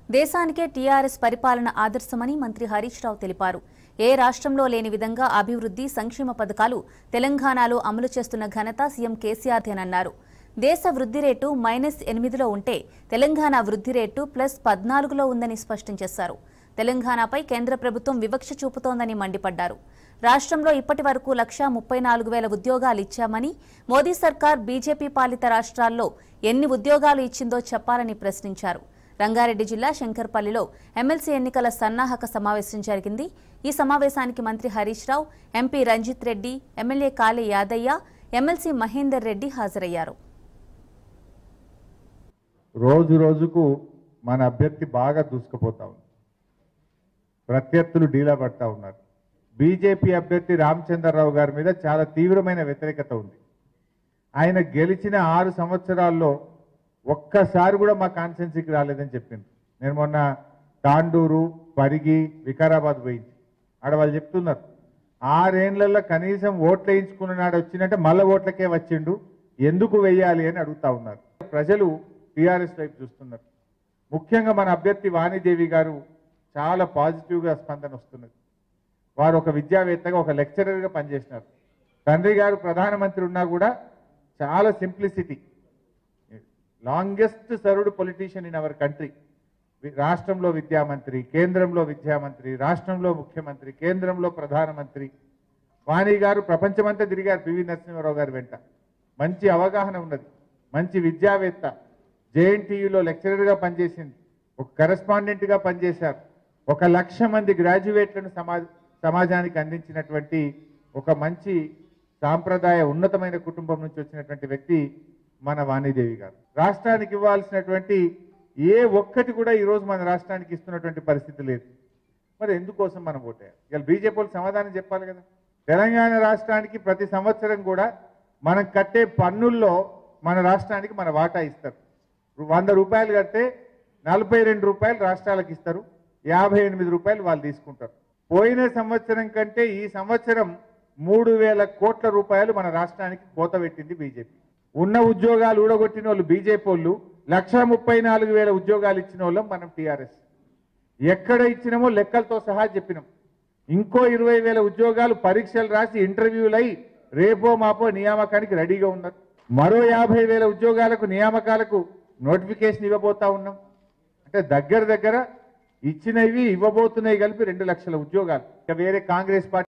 దేశానికే టీఆర్ఎస్ పరిపాలన ఆదర్శమని మంత్రి హరీష్ రావు తెలిపారు ఏ రాష్ట్రంలో లేని విధంగా అభివృద్ధి సంక్షేమ పథకాలు తెలంగాణలో అమలు చేస్తున్న ఘనత సీఎం కేసీఆర్దేనన్నారు దేశ వృద్ధి రేటు మైనస్ ఎనిమిదిలో ఉంటే తెలంగాణ వృద్ధి రేటు ప్లస్ పద్నాలుగులో ఉందని స్పష్టం చేశారు తెలంగాణపై కేంద్ర ప్రభుత్వం వివక్ష చూపుతోందని మండిపడ్డారు రాష్ట్రంలో ఇప్పటి వరకు లక్షా ముప్పై నాలుగు వేల ఉద్యోగాలు ఇచ్చామని మోదీ సర్కార్ బీజేపీ పాలిత రాష్ట్రాల్లో ఎన్ని ఉద్యోగాలు ఇచ్చిందో చెప్పాలని ప్రశ్నించారు రంగారెడ్డి జిల్లా శంకర్పల్లిలో ఎమ్మెల్సీ ఎన్నికల సన్నాహక సమావేశం జరిగింది ఈ సమావేశానికి మంత్రి Harish Rao MP Ranjith Reddy MLA Kale Yadaiah MLC Mahender Reddy హాజరయ్యారు రోజు రోజుకు మన అభ్యర్థి బాగా దూసుకుపోతా ఉంది ప్రత్యర్థులు డీలా పడతా ఉన్నారు బీజేపీ అభ్యర్థి రామచంద్రరావు గారి మీద చాలా తీవ్రమైన వ్యతిరేకత ఉంది ఆయన గెలిచిన ఆరు సంవత్సరాల్లో ఒక్కసారి కూడా మా కాన్స్టెన్సీకి రాలేదని చెప్పింది నేను మొన్న తాండూరు పరిగి వికారాబాద్ పోయింది ఆడ వాళ్ళు చెప్తున్నారు ఆరేళ్లలో కనీసం ఓట్లు వేయించుకున్న నాడు వచ్చిందంటే మళ్ళీ ఓట్లకే వచ్చిండు ఎందుకు వెయ్యాలి అని అడుగుతా ఉన్నారు ప్రజలు టీఆర్ఎస్ వైపు చూస్తున్నారు ముఖ్యంగా మన అభ్యర్థి వాణిదేవి గారు చాలా పాజిటివ్గా స్పందన వస్తున్నది వారు ఒక విద్యావేత్తగా ఒక లెక్చరర్గా పనిచేసినారు తండ్రి గారు ప్రధానమంత్రి ఉన్నా కూడా చాలా simplicity longest served politician in our country రాష్ట్రంలో విద్యామంత్రి కేంద్రంలో విద్యామంత్రి రాష్ట్రంలో ముఖ్యమంత్రి కేంద్రంలో ప్రధానమంత్రి వాణి గారు ప్రపంచమంతా తిరిగారు పివి నరసింహారావు గారి వెంట మంచి అవగాహన ఉన్నది మంచి విద్యావేత్త జేఎన్టీయూలో లెక్చరర్గా పనిచేసింది ఒక కరెస్పాండెంట్గా పనిచేశారు ఒక లక్ష మంది గ్రాడ్యుయేట్లను సమాజ సమాజానికి అందించినటువంటి ఒక మంచి సాంప్రదాయ ఉన్నతమైన కుటుంబం నుంచి వచ్చినటువంటి వ్యక్తి మన వాణిదేవి గారు రాష్ట్రానికి ఇవ్వాల్సినటువంటి ఏ ఒక్కటి కూడా ఈరోజు మన రాష్ట్రానికి ఇస్తున్నటువంటి పరిస్థితి లేదు మరి ఎందుకోసం మనం ఓటేయాలి ఇవాళ బీజేపీ వాళ్ళు సమాధానం చెప్పాలి కదా తెలంగాణ రాష్ట్రానికి ప్రతి సంవత్సరం కూడా మనం కట్టే పన్నుల్లో మన రాష్ట్రానికి మన వాటా ఇస్తారు వంద రూపాయలు కడితే నలభై రెండు రూపాయలు రాష్ట్రాలకు ఇస్తారు యాభై ఎనిమిది రూపాయలు వాళ్ళు తీసుకుంటారు పోయిన సంవత్సరం కంటే ఈ సంవత్సరం మూడు వేల కోట్ల రూపాయలు మన రాష్ట్రానికి కోత పెట్టింది బీజేపీ ఉన్న ఉద్యోగాలు ఊడగొట్టిన వాళ్ళు బీజేపీ వాళ్ళు లక్ష ముప్పై నాలుగు వేల ఉద్యోగాలు ఇచ్చిన వాళ్ళం మనం టీఆర్ఎస్ ఎక్కడ ఇచ్చినామో లెక్కలతో సహా చెప్పినాం ఇంకో ఇరవై వేల ఉద్యోగాలు పరీక్షలు రాసి ఇంటర్వ్యూలు అయి రేపో మాపో నియామకానికి రెడీగా ఉన్నారు మరో యాభై వేల ఉద్యోగాలకు నియామకాలకు నోటిఫికేషన్ ఇవ్వబోతా ఉన్నాం అంటే దగ్గర దగ్గర ఇచ్చినవి ఇవ్వబోతున్నాయి కలిపి రెండు లక్షల ఉద్యోగాలు ఇక వేరే కాంగ్రెస్ పార్టీ